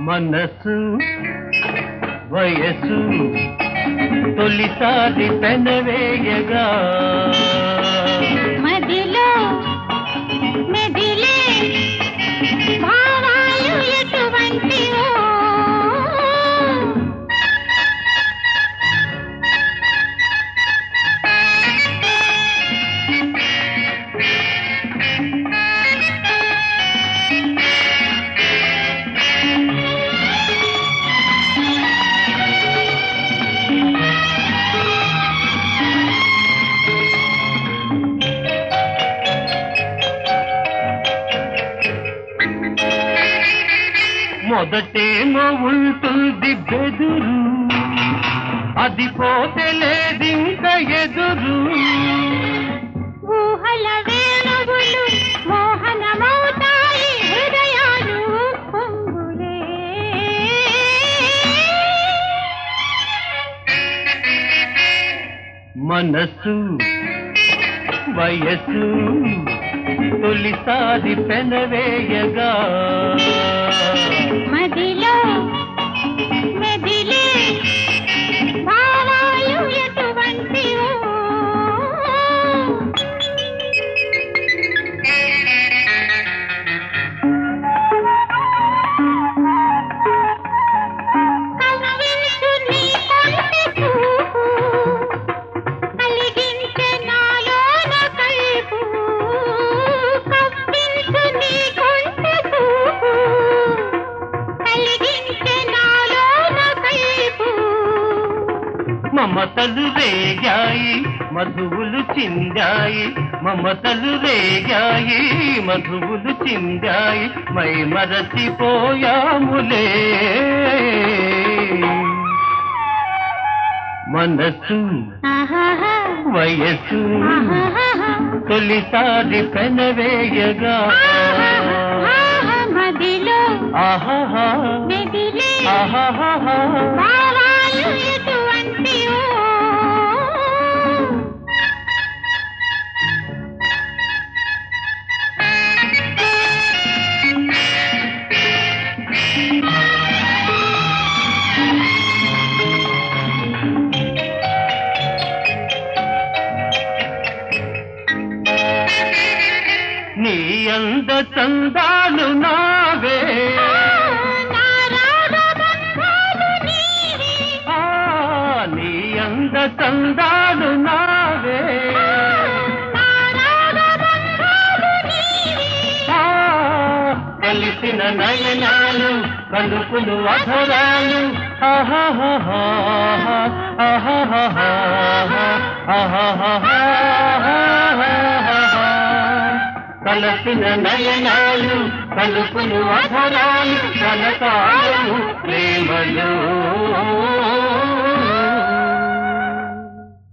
మనసు వయసు తొలిసారి పెనవేయగా మదిలో మెదిలే భావాలు ఎటువంటివో మొదటేమో ఉంటుంది బెదురు అది పోతే లేదింక ఎదురు ఊహల వేణువులు మోహనమవుతాయి హృదయాలు పొంగులే మనసు వయసు తొలిసారి పెనవేయగా మదిలో మెదిలే భావాలు ఎటువంటివో కవ్వించు నీ కొంటె చూపు, కలిగించే నాలోన కైపు. కవ్వించు నీ కొంటె చూపు, కలిగించే నాలోన కైపు. మమతలు రేగాయి మధువులు చిందాయి మమతలు రేగాయి మధువులు చిందాయి మై మరచిపోయాములే మనసు ఆహాహా, వయసు ఆహాహా, తొలిసారి పెనవేయగా ఆహాహా, మదిలో ఆహాహా మెదిలే ఆహాహా భావాలు ఎటువంటివో నీ అంద చందాలు నావే ఆ, నీ అంద చందాలు నావే ఆ, కలిసిన నయనాలు కలుపులు అధరాలు ఆహాహాహా, ఆహాహాహా, ఆహాహాహా, కలసిన నయనాలు కలుపులు అధరాలు కలకాలము ప్రేమలో